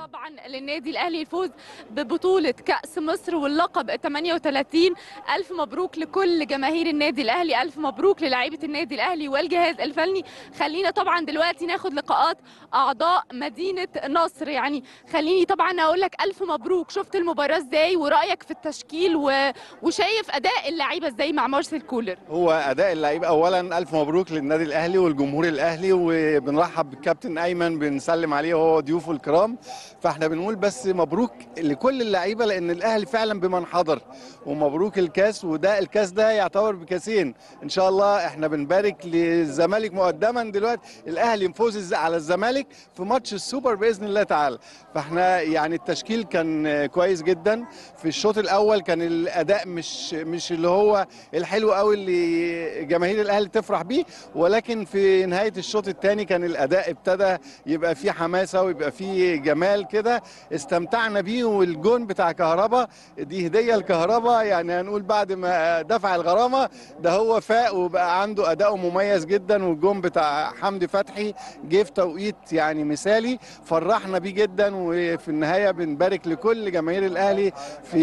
طبعا للنادي الاهلي الفوز ببطوله كاس مصر واللقب 38 الف مبروك لكل جماهير النادي الاهلي الف مبروك للاعيبه النادي الاهلي والجهاز الفني خلينا طبعا دلوقتي ناخد لقاءات اعضاء مدينه نصر يعني خليني طبعا اقول لك الف مبروك شفت المباراه ازاي ورايك في التشكيل و... وشايف اداء اللعيبه ازاي مع مارسيل كولر هو اداء اللعيبه اولا الف مبروك للنادي الاهلي والجمهور الاهلي وبنرحب بالكابتن ايمن بنسلم عليه وهو ضيوفه الكرام فاحنا بنقول بس مبروك لكل اللعيبه لان الاهلي فعلا بمن حضر ومبروك الكاس وده الكاس ده يعتبر بكاسين ان شاء الله احنا بنبارك للزمالك مقدما دلوقتي الاهلي مفوز الز- على الزمالك في ماتش السوبر باذن الله تعالى فاحنا يعني التشكيل كان كويس جدا في الشوط الاول كان الاداء مش مش اللي هو الحلو قوي اللي جماهير الاهلي تفرح بيه ولكن في نهايه الشوط الثاني كان الاداء ابتدى يبقى فيه حماسه ويبقى فيه جمال كده استمتعنا بيه والجون بتاع كهربا دي هديه لكهربا يعني هنقول بعد ما دفع الغرامه ده هو فاق وبقى عنده اداء مميز جدا والجون بتاع حمدي فتحي جه في توقيت يعني مثالي فرحنا بيه جدا وفي النهايه بنبارك لكل جماهير الاهلي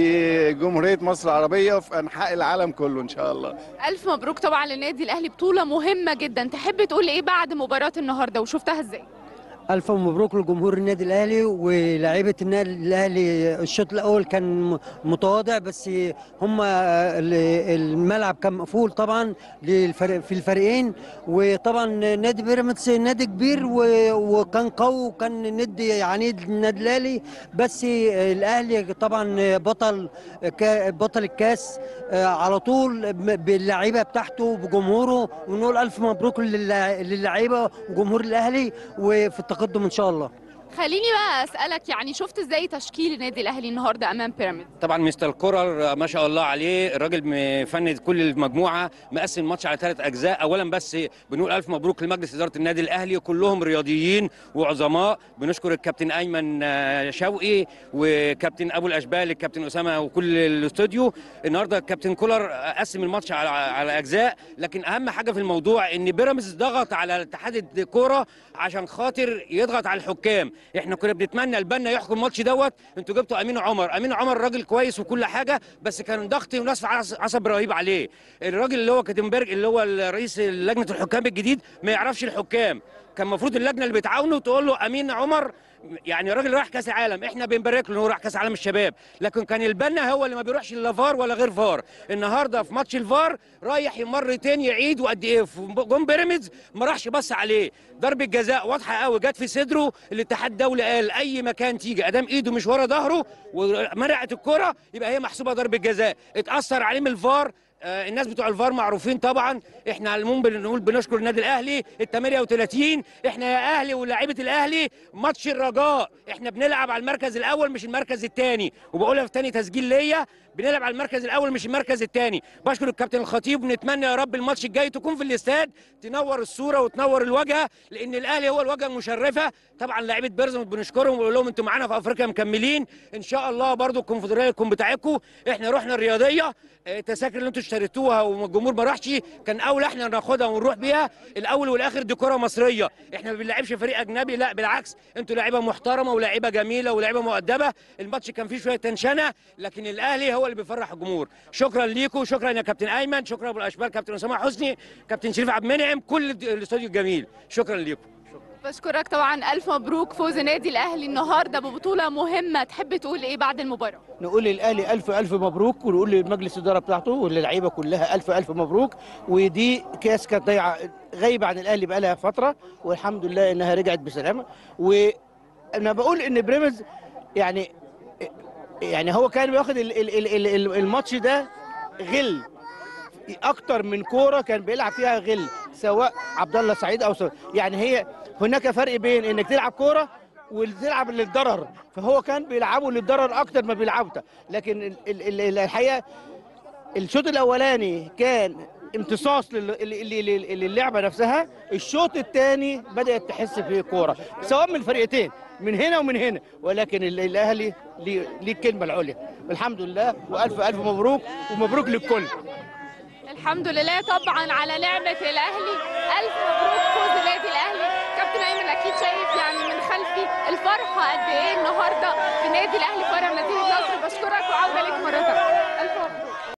في جمهوريه مصر العربيه وفي انحاء العالم كله ان شاء الله الف مبروك طبعا للنادي الاهلي بطوله مهمه جدا تحب تقول ايه بعد مباراه النهارده وشفتها ازاي ألف مبروك لجمهور النادي الأهلي ولاعيبة النادي الأهلي الشوط الأول كان م- متواضع بس هم ال- الملعب كان مقفول طبعا للفرق في الفريقين وطبعا نادي بيراميدز نادي كبير و- وكان قوي وكان ندي عنيد للنادي الأهلي بس الأهلي طبعا بطل كا- بطل الكاس آه، على طول م- باللعيبة بتاعته بجمهوره ونقول ألف مبروك للع- للعيبة وجمهور الأهلي وفي التقدم إن شاء الله خليني بقى اسالك يعني شفت ازاي تشكيل النادي الاهلي النهارده امام بيراميدز طبعا مستر كورر ما شاء الله عليه الراجل مفند كل المجموعه مقسم الماتش على ثلاث اجزاء اولا بس بنقول الف مبروك لمجلس اداره النادي الاهلي كلهم رياضيين وعظماء بنشكر الكابتن ايمن آه، شوقي وكابتن ابو الاشبال الكابتن اسامه وكل الاستوديو النهارده الكابتن كولر قسم الماتش على على اجزاء لكن اهم حاجه في الموضوع ان بيراميدز ضغط على اتحاد الكوره عشان خاطر يضغط على الحكام احنا كنا بنتمنى البنا يحكم الماتش دوت انتوا جبتوا امين عمر امين عمر راجل كويس وكل حاجه بس كان ضغط ونصف عص- عصب رهيب عليه الراجل اللي هو كاتنبرج اللي هو رئيس لجنه الحكام الجديد ما يعرفش الحكام كان المفروض اللجنه اللي بتعاونه تقول له امين عمر يعني راجل راح كاس عالم احنا بنبارك له انه راح كاس عالم الشباب لكن كان البنا هو اللي ما بيروحش لا فار ولا غير فار النهارده في ماتش الفار رايح مرتين يعيد وقد ايه في جون بيراميدز ما راحش بص عليه ضربه جزاء واضحه قوي جت في صدره الاتحاد الدولي قال اي مكان تيجي ادام ايده مش ورا ظهره ومنعت الكره يبقى هي محسوبه ضربه جزاء اتاثر عليه من الفار آه، الناس بتوع الفار معروفين طبعا احنا على العموم بنقول بنشكر النادي الاهلي ال 38 احنا يا اهلي ولاعيبه الاهلي ماتش الرجاء احنا بنلعب على المركز الاول مش المركز الثاني وبقولها في تاني تسجيل ليا بنلعب على المركز الاول مش المركز الثاني بشكر الكابتن الخطيب ونتمنى يا رب الماتش الجاي تكون في الاستاد تنور الصوره وتنور الواجهه لان الاهلي هو الواجهه المشرفه طبعا لعيبه بيراميدز بنشكرهم ونقول لهم انتوا معانا في افريقيا مكملين ان شاء الله برضو الكونفدراليه تكون بتاعتكم احنا رحنا الرياضيه آه، التذاكر اللي انتوا اشتريتوها والجمهور ما راحش كان اولى احنا ناخدها ونروح بيها الاول والاخر دي كره مصريه احنا ما بنلعبش فريق اجنبي لا بالعكس انتوا لعيبه محترمه ولاعيبه جميله ولاعيبه مؤدبه الماتش كان فيه شويه تنشنه لكن الاهلي هو اللي بيفرح الجمهور شكرا ليكم شكرا يا كابتن ايمن شكرا ابو الاشبال كابتن اسامه حسني كابتن شريف عبد المنعم كل الاستوديو الجميل شكرا ليكم بشكرك طبعا الف مبروك فوز النادي الاهلي النهارده ببطوله مهمه تحب تقول ايه بعد المباراه نقول للاهلي الف الف مبروك ونقول لمجلس الاداره بتاعته وللعيبه كلها الف الف مبروك ودي كاس كانت ضايعه غايبه عن الاهلي بقالها فتره والحمد لله انها رجعت بسلامه وانا بقول ان بريمز يعني يعني هو كان بياخد ال- ال- ال- ال- الماتش ده غل اكتر من كوره كان بيلعب فيها غل سواء عبد الله سعيد او سواء يعني هي هناك فرق بين انك تلعب كوره وتلعب للضرر فهو كان بيلعبوا للضرر اكتر ما بيلعبوا ده. لكن ال- ال- ال- الحقيقه الشوط الاولاني كان امتصاص لل- لل- لل- للعبه نفسها الشوط الثاني بدات تحس في كوره سواء من الفريقين من هنا ومن هنا ولكن ال- الاهلي ليه ليه الكلمه العليا الحمد لله والف الف مبروك ومبروك للكل الحمد لله طبعا على نعمه الاهلي الف مبروك فوز النادي الاهلي كابتن ايمن اكيد شايف يعني من خلفي الفرحه قد ايه النهارده النادي الاهلي